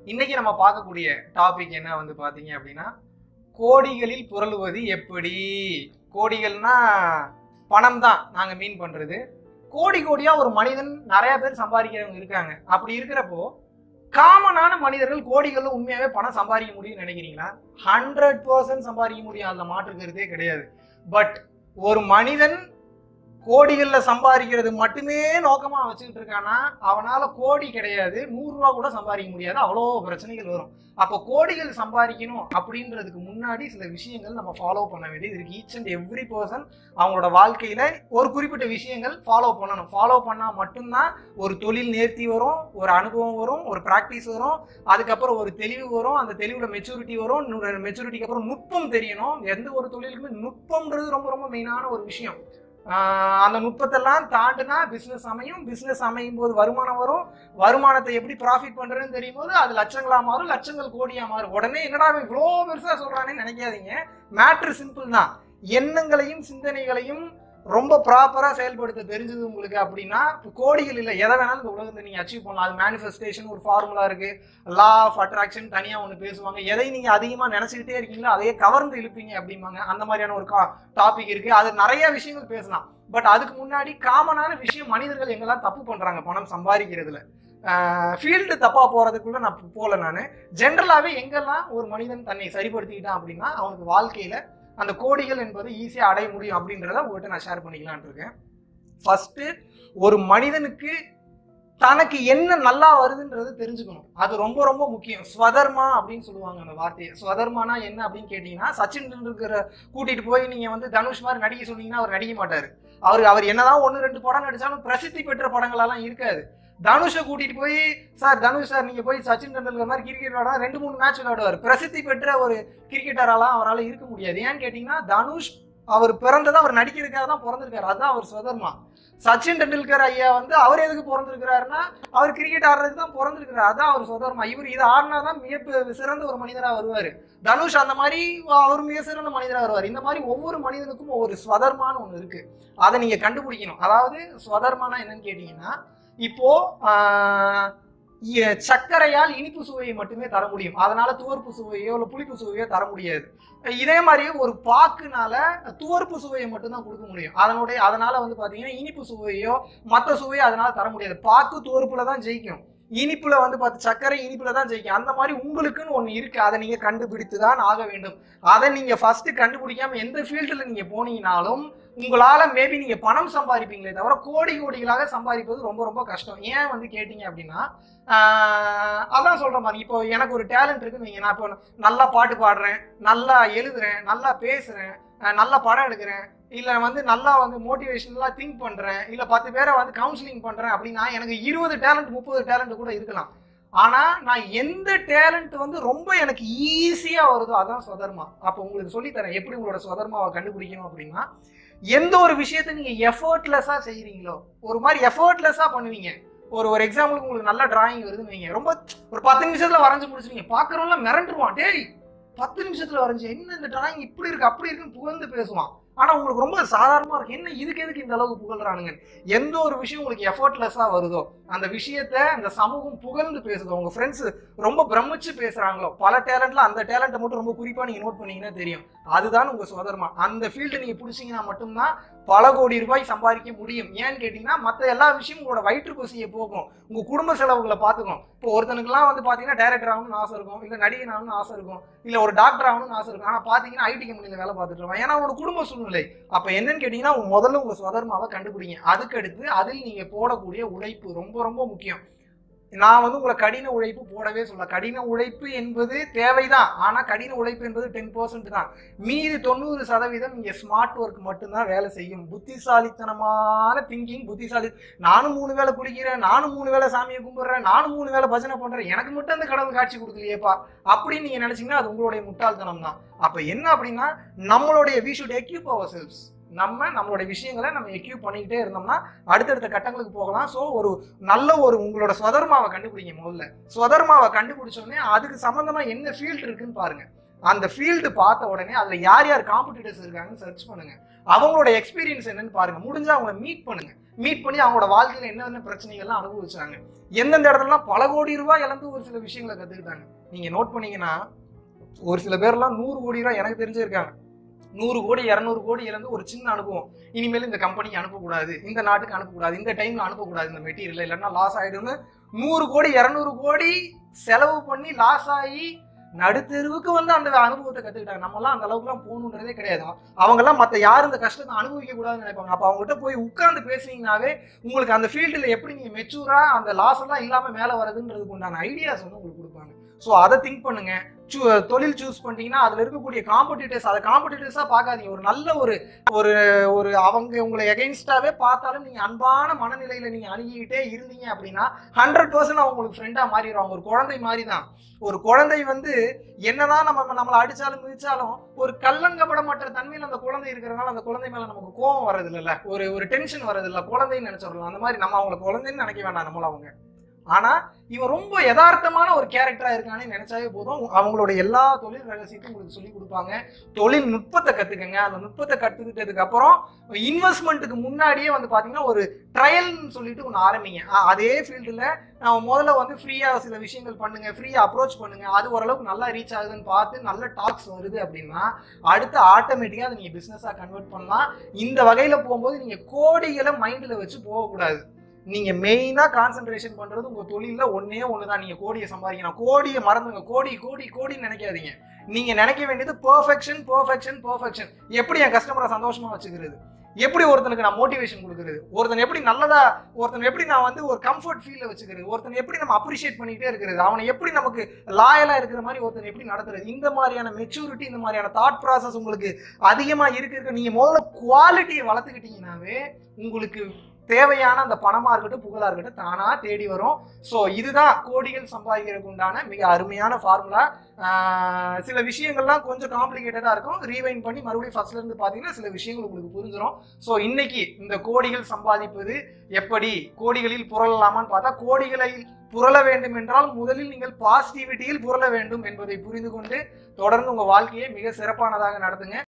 இன்னைக்கு நம்ம பார்க்கக்கூடிய டாபிக் என்ன வந்து பாத்தீங்க அப்படின்னா கோடிகளில் புரளுவது எப்படி கோடிகள்னா பணம் தான் நாங்க மீன் பண்றது கோடி கோடியா ஒரு மனிதன் நிறைய பேர் சம்பாதிக்கிறவங்க இருக்காங்க அப்படி இருக்கிறப்போ காமனான மனிதர்கள் கோடிகள்ல உண்மையாவே பணம் சம்பாதிக்க முடியும்னு நினைக்கிறீங்களா ஹண்ட்ரட் பர்சன்ட் சம்பாதிக்க முடியும் அதுல மாற்றுக்கிறதே கிடையாது பட் ஒரு மனிதன் கோடிகள்ல சம்பாதிக்கிறது மட்டுமே நோக்கமா வச்சுக்கிட்டு இருக்கானா அவனால கோடி கிடையாது நூறு ரூபா கூட சம்பாதிக்க முடியாது அவ்வளோ பிரச்சனைகள் வரும் அப்போ கோடிகள் சம்பாதிக்கணும் அப்படின்றதுக்கு முன்னாடி சில விஷயங்கள் நம்ம ஃபாலோ பண்ண வேண்டியது இருக்கு ஈச் அண்ட் எவ்ரி பர்சன் அவங்களோட வாழ்க்கையில ஒரு குறிப்பிட்ட விஷயங்கள் ஃபாலோ பண்ணணும் ஃபாலோ பண்ணா மட்டும்தான் ஒரு தொழில் நேர்த்தி வரும் ஒரு அனுபவம் வரும் ஒரு ப்ராக்டிஸ் வரும் அதுக்கப்புறம் ஒரு தெளிவு வரும் அந்த தெளிவுல மெச்சூரிட்டி வரும் மெச்சூரிட்டிக்கு அப்புறம் நுட்பம் தெரியணும் எந்த ஒரு தொழிலுக்குமே நுட்பம்ன்றது ரொம்ப ரொம்ப மெயினான ஒரு விஷயம் ஆஹ் அந்த நுட்பத்தெல்லாம் தாண்டுனா பிசினஸ் அமையும் பிசினஸ் அமையும் போது வருமானம் வரும் வருமானத்தை எப்படி ப்ராஃபிட் பண்றதுன்னு தெரியும் போது அது லட்சங்களா மாறும் லட்சங்கள் கோடியா மாறும் உடனே என்னடா இவன் இவ்வளோ பெருசா சொல்றானே நினைக்காதீங்க மேட்ரு சிம்பிள் தான் எண்ணங்களையும் சிந்தனைகளையும் ரொம்ப ப்ராப்பரா செயல்படுத்த தெரிஞ்சது உங்களுக்கு அப்படின்னா இப்ப கோடிகள் இல்லை எதை வேணாலும் இந்த உலகத்தை நீங்க அச்சீவ் பண்ணலாம் அது மேனிஃபெஸ்டேஷன் ஒரு ஃபார்முலா இருக்கு லா ஆஃப் அட்ராக்ஷன் தனியா ஒன்று பேசுவாங்க எதை நீங்க அதிகமா நினைச்சுக்கிட்டே இருக்கீங்களோ அதையே கவர்ந்து இழுப்பீங்க அப்படிம்பாங்க அந்த மாதிரியான ஒரு டாபிக் இருக்கு அது நிறைய விஷயங்கள் பேசலாம் பட் அதுக்கு முன்னாடி காமனான விஷயம் மனிதர்கள் எங்கெல்லாம் தப்பு பண்றாங்க பணம் சம்பாதிக்கிறதுல ஃபீல்டு தப்பா போறதுக்குள்ள நான் போல நான் ஜென்ரலாவே எங்கெல்லாம் ஒரு மனிதன் தன்னை சரிப்படுத்திக்கிட்டான் அப்படின்னா அவனுக்கு வாழ்க்கையில அந்த கோடிகள் என்பது ஈஸியா அடைய முடியும் அப்படின்றத உங்கள்கிட்ட நான் ஷேர் பண்ணிக்கலாம்னு இருக்கேன் ஃபர்ஸ்ட் ஒரு மனிதனுக்கு தனக்கு என்ன நல்லா வருதுன்றது தெரிஞ்சுக்கணும் அது ரொம்ப ரொம்ப முக்கியம் ஸ்வதர்மா அப்படின்னு சொல்லுவாங்க அந்த வார்த்தையை ஸ்வதர்மானா என்ன அப்படின்னு கேட்டீங்கன்னா சச்சின் டெண்டுல்கரை கூட்டிட்டு போய் நீங்க வந்து தனுஷ் மாதிரி நடிக்க சொன்னீங்கன்னா அவர் நடிக்க மாட்டாரு அவர் அவர் என்னதான் ஒன்று ரெண்டு படம் நடிச்சாலும் பிரசித்தி பெற்ற படங்களெல்லாம் இருக்காது தனுஷை கூட்டிட்டு போய் சார் தனுஷ் சார் நீங்க போய் சச்சின் டெண்டுல்கர் மாதிரி கிரிக்கெட் விளையாட ரெண்டு மூணு மேட்ச் விளையாடுவார் பிரசித்தி பெற்ற ஒரு கிரிக்கெட்டராலாம் அவரால் இருக்க முடியாது ஏன்னு கேட்டீங்கன்னா தனுஷ் அவர் பிறந்ததை அவர் நடிக்கிறதுக்காக தான் பிறந்திருக்காரு அதுதான் அவர் சுதர்மா சச்சின் டெண்டுல்கர் ஐயா வந்து அவர் எதுக்கு பிறந்திருக்கிறாருன்னா அவர் கிரிக்கெட் ஆடுறதுக்கு தான் பிறந்திருக்கிறார் அதான் அவர் சுதர்மா இவர் இதை ஆடினா தான் மிக பெ- சிறந்த ஒரு மனிதராக வருவார் தனுஷ் அந்த மாதிரி அவர் மிக சிறந்த மனிதராக வருவார் இந்த மாதிரி ஒவ்வொரு மனிதனுக்கும் ஒவ்வொரு ஸ்வதர்மான்னு ஒன்று இருக்கு அதை நீங்க கண்டுபிடிக்கணும் அதாவது ஸ்வதர்மானா என்னன்னு கேட்டீங்கன்னா இப்போ ஆஹ், இ- சர்க்கரையால் இனிப்பு சுவையை மட்டுமே தர முடியும் அதனால துவர்ப்பு சுவையோ இல்லை புளிப்பு சுவையோ தர முடியாது இதே மாதிரியே ஒரு பாக்குனால துவர்ப்பு சுவையை மட்டும்தான் கொடுக்க முடியும் அதனுடைய அதனால வந்து பாத்தீங்கன்னா இனிப்பு சுவையோ மற்ற சுவையோ அதனால தர முடியாது பாக்கு துவர்ப்புல தான் ஜெயிக்கும் இனிப்புல வந்து பார்த்து சர்க்கரை இனிப்புல தான் ஜெயிக்கும் அந்த மாதிரி உங்களுக்குன்னு ஒன்று இருக்கு அதை நீங்க கண்டுபிடித்து தான் ஆக வேண்டும் அதை நீங்க ஃபர்ஸ்ட் கண்டுபிடிக்காம எந்த ஃபீல்டில் நீங்க போனீங்கனாலும் உங்களால மேபி நீங்க பணம் சம்பாதிப்பீங்களே தவிர கோடி கோடிகளாக சம்பாதிப்பது ரொம்ப ரொம்ப கஷ்டம் ஏன் வந்து கேட்டீங்க அப்படின்னா ஆஹ் அதான் சொல்ற மாதிரி இப்போ எனக்கு ஒரு டேலண்ட் இருக்குன்னு வைங்க நான் இப்போ நல்லா பாட்டு பாடுறேன் நல்லா எழுதுறேன் நல்லா பேசுறேன் அஹ் நல்லா படம் எடுக்கிறேன் இல்ல வந்து நல்லா வந்து மோட்டிவேஷனலா திங்க் பண்றேன் இல்ல பத்து பேரை வந்து கவுன்சிலிங் பண்றேன் அப்படின்னா எனக்கு இருபது டேலண்ட் முப்பது டேலண்ட் கூட இருக்கலாம் ஆனா நான் எந்த டேலண்ட் வந்து ரொம்ப எனக்கு ஈஸியா வருதோ அதான் சொதர்மா அப்போ உங்களுக்கு சொல்லித்தரேன் எப்படி உங்களோட சொதர்மாவை கண்டுபிடிக்கணும் அப்படின்னா எந்த ஒரு விஷயத்தை நீங்க எஃபர்ட்லெஸ்ஸா செய்றீங்களோ ஒரு மாதிரி எஃபர்ட்லெஸ்ஸா பண்ணுவீங்க ஒரு ஒரு எக்ஸாம்பிளுக்கு உங்களுக்கு நல்ல டிராயிங் வருதுன்னு வைங்க ரொம்ப ஒரு பத்து நிமிஷத்துல வரைஞ்சு முடிச்சிருவீங்க பாக்குறவங்கள மிரண்டுருவான் டேய் பத்து நிமிஷத்துல வரைஞ்சு என்ன இந்த டிராயிங் இப்படி இருக்கு அப்படி இருக்குன்னு புகழ்ந்து பேசுவான் ஆனா உங்களுக்கு ரொம்ப சாதாரணமா இருக்கு என்ன இதுக்கு எதுக்கு இந்த அளவுக்கு புகழ்றானுங்க எந்த ஒரு விஷயம் உங்களுக்கு எஃபர்ட்லெஸ்ஸா வருதோ அந்த விஷயத்த அந்த சமூகம் புகழ்ந்து பேசுதோ உங்க ஃப்ரெண்ட்ஸ் ரொம்ப பிரமிச்சு பேசுறாங்களோ பல டேலண்ட்ல அந்த டேலண்ட்டை மட்டும் ரொம்ப குறிப்பா நீங்க நோட் பண்ணீங்கன்னா தெரியும் அதுதான் உங்க சோதரமா அந்த ஃபீல்டு நீங்க பிடிச்சீங்கன்னா மட்டும்தான் பல கோடி ரூபாய் சம்பாதிக்க முடியும் ஏன்னு கேட்டீங்கன்னா மற்ற எல்லா விஷயமும் உங்களோட வயிற்று பசியை போகும் உங்க குடும்ப செலவுகளை பார்த்துக்கும் இப்போ ஒருத்தனுக்குலாம் வந்து பாத்தீங்கன்னா டைரக்டர் ஆகணும்னு ஆசை இருக்கும் இல்ல நடிகன் ஆகணும்னு ஆசை இருக்கும் இல்ல ஒரு டாக்டர் ஆகணும்னு ஆசை இருக்கும் ஆனா பாத்தீங்கன்னா ஐடி கம்பெனில வேலை பார்த்துட்டு இருப்பான் ஏன்னா அவனோட குடும்ப சூழ்நிலை அப்ப என்னன்னு கேட்டீங்கன்னா உங்க முதல்ல உங்க சுதர்மாவை கண்டுபிடிங்க அதுக்கடுத்து அதில் நீங்க போடக்கூடிய உழைப்பு ரொம்ப ரொம்ப முக்கியம் நான் வந்து உங்களை கடின உழைப்பு போடவே சொல்ல கடின உழைப்பு என்பது தேவைதான் ஆனா கடின உழைப்பு என்பது டென் பர்சன்ட் தான் மீதி தொண்ணூறு சதவீதம் இங்க ஸ்மார்ட் ஒர்க் மட்டும்தான் வேலை செய்யும் புத்திசாலித்தனமான திங்கிங் புத்திசாலி நானும் மூணு வேளை குடிக்கிறேன் நானும் மூணு வேளை சாமியை கும்பிடுறேன் நானும் மூணு வேளை பஜனை பண்றேன் எனக்கு மட்டும் அந்த கடவுள் காட்சி கொடுக்கலையேப்பா அப்படின்னு நீங்க நினைச்சீங்கன்னா அது உங்களுடைய முட்டாள்தனம் தான் அப்ப என்ன அப்படின்னா நம்மளுடைய we should equip ourselves நம்ம நம்மளுடைய விஷயங்களை நம்ம எக்யூப் பண்ணிக்கிட்டே இருந்தோம்னா அடுத்தடுத்த கட்டங்களுக்கு போகலாம் ஸோ ஒரு நல்ல ஒரு உங்களோட ஸ்வதர்மாவை கண்டுபிடிங்க முதல்ல ஸ்வதர்மாவை கண்டுபிடிச்ச உடனே அதுக்கு சம்பந்தமா என்ன ஃபீல்டு இருக்குன்னு பாருங்க அந்த ஃபீல்டு பார்த்த உடனே அதுல யார் யார் காம்படிட்டர்ஸ் இருக்காங்கன்னு சர்ச் பண்ணுங்க அவங்களோட எக்ஸ்பீரியன்ஸ் என்னன்னு பாருங்க முடிஞ்சா அவங்கள மீட் பண்ணுங்க மீட் பண்ணி அவங்களோட வாழ்க்கையில என்னென்ன பிரச்சனைகள்லாம் அனுபவிச்சாங்க எந்தெந்த இடத்துலலாம் பல கோடி ரூபாய் இழந்து ஒரு சில விஷயங்களை கத்துக்கிட்டாங்க நீங்க நோட் பண்ணீங்கன்னா ஒரு சில பேர்லாம் நூறு கோடி ரூபாய் எனக்கு தெரிஞ்சிருக்காங்க நூறு கோடி இரநூறு கோடி இழந்து ஒரு சின்ன அனுபவம் இனிமேல் இந்த கம்பெனிக்கு அனுப்பக்கூடாது இந்த நாட்டுக்கு அனுப்பக்கூடாது இந்த டைம்ல அனுப்பக்கூடாது இந்த மெட்டீரியல் இல்லைன்னா லாஸ் ஆயிடும்னு நூறு கோடி இரநூறு கோடி செலவு பண்ணி லாஸ் ஆகி நடுத்தெருவுக்கு வந்து அந்த அனுபவத்தை கத்துக்கிட்டாங்க நம்மலாம் அந்த அளவுக்குலாம் போகணுன்றதே கிடையாது அவங்கெல்லாம் மற்ற யாரும் இந்த கஷ்டத்தை அனுபவிக்க கூடாதுன்னு நினைப்பாங்க அப்போ அவங்ககிட்ட போய் உட்கார்ந்து பேசுனீங்கனாவே உங்களுக்கு அந்த ஃபீல்டில் எப்படி நீங்கள் மெச்சூரா அந்த லாஸ் எல்லாம் இல்லாமல் மேலே வரதுன்றதுக்கு உண்டான ஐடியாஸ் வந்து உங்களுக்கு கொடுப்பாங்க ஸோ அதை திங்க் பண்ணுங்க சூ- தொழில் சூஸ் பண்ணிட்டீங்கன்னா அதில் இருக்கக்கூடிய காம்படிட்டர்ஸ் அதை காம்படிட்டர்ஸாக பார்க்காதீங்க ஒரு நல்ல ஒரு ஒரு ஒரு அவங்க உங்களை எகெயின்ஸ்டாவே பார்த்தாலும் நீங்கள் அன்பான மனநிலையில் நீங்கள் அணுகிக்கிட்டே இருந்தீங்க அப்படின்னா ஹண்ட்ரட் பர்சன்ட் அவங்க உங்களுக்கு ஃப்ரெண்டாக மாறிடுவாங்க ஒரு குழந்தை மாதிரி தான் ஒரு குழந்தை வந்து என்னதான் நம்ம நம்மளை அடிச்சாலும் மிதிச்சாலும் ஒரு கள்ளங்கப்படமற்ற தன்மையில் அந்த குழந்தை இருக்கிறதுனால அந்த குழந்தை மேல நமக்கு கோபம் வர்றது இல்லைல்ல ஒரு ஒரு டென்ஷன் வர்றது இல்ல குழந்தைன்னு நினைச்சிடலாம் அந்த மாதிரி நம்ம அவங்கள குழந்தைன்னு நினைக்க வேண்டாம் நம்மள அவங்க ஆனா இவன் ரொம்ப யதார்த்தமான ஒரு கேரக்டரா இருக்கானே நினைச்சாவே போதும் அவங்களோட எல்லா தொழில் ரகசியத்தையும் உங்களுக்கு சொல்லி கொடுப்பாங்க தொழில் நுட்பத்தை கத்துக்கங்க அந்த நுட்பத்தை கத்துக்கிட்டதுக்கு அப்புறம் இன்வெஸ்ட்மெண்ட்டுக்கு முன்னாடியே வந்து பாத்தீங்கன்னா ஒரு ட்ரையல்னு சொல்லிட்டு ஒன்று ஆரம்பிங்க அ- அதே ஃபீல்டில் நம்ம முதல்ல வந்து ஃப்ரீயாக சில விஷயங்கள் பண்ணுங்க ஃப்ரீயாக அப்ரோச் பண்ணுங்க அது ஓரளவுக்கு நல்லா ரீச் ஆகுதுன்னு பார்த்து நல்ல டாக்ஸ் வருது அப்படின்னா அடுத்து ஆட்டோமேட்டிக்காக அதை நீங்கள் பிஸ்னஸாக கன்வெர்ட் பண்ணலாம் இந்த வகையில் போகும்போது நீங்கள் கோடிகளை மைண்டில் வச்சு போகக்கூடாது நீங்கள் மெயினாக கான்சென்ட்ரேஷன் பண்ணுறது உங்கள் தொழிலில் ஒன்றே ஒன்று தான் நீங்கள் கோடியை சம்பாதிக்கணும் கோடியை மறந்துங்க கோடி கோடி கோடின்னு நினைக்காதீங்க நீங்கள் நினைக்க வேண்டியது பெர்ஃபெக்ஷன் பெர்ஃபெக்ஷன் பெர்ஃபெக்ஷன் எப்படி என் கஸ்டமரை சந்தோஷமாக வச்சுக்கிறது எப்படி ஒருத்தனுக்கு நான் மோட்டிவேஷன் கொடுக்குறது ஒருத்தன் எப்படி நல்லதா ஒருத்தன் எப்படி நான் வந்து ஒரு கம்ஃபர்ட் ஃபீல்ல வச்சுக்கிறது ஒருத்தன் எப்படி நம்ம அப்ரிஷியேட் பண்ணிக்கிட்டே இருக்கிறது அவனை எப்படி நமக்கு லாயலா இருக்கிற மாதிரி ஒருத்தன் எப்படி நடத்துறது இந்த மாதிரியான மெச்சூரிட்டி இந்த மாதிரியான தாட் ப்ராசஸ் உங்களுக்கு அதிகமா இருக்கு இருக்கு நீங்க முதல்ல குவாலிட்டியை வளர்த்துக்கிட்டீங்கன்னாவே உங்களுக்கு தேவையான அந்த பணமா இருக்கட்டும் புகழா இருக்கட்டும் தானா தேடி வரும் ஸோ இதுதான் கோடிகள் சம்பாதிக்கிறதுக்கு உண்டான மிக அருமையான ஃபார்முலா சில விஷயங்கள்லாம் கொஞ்சம் காம்ப்ளிகேட்டடாக இருக்கும் ரீவைன் பண்ணி மறுபடியும் ஃபர்ஸ்ட்ல இருந்து பார்த்தீங்கன்னா சில விஷயங்கள் உங்களுக்கு புரிஞ்சிடும் ஸோ இன்னைக்கு இந்த கோடிகள் சம்பாதிப்பது எப்படி கோடிகளில் புரளலாமான்னு பார்த்தா கோடிகளை புரள வேண்டும் என்றால் முதலில் நீங்கள் பாசிட்டிவிட்டியில் புரள வேண்டும் என்பதை புரிந்து கொண்டு தொடர்ந்து உங்க வாழ்க்கையை மிக சிறப்பானதாக நடத்துங்க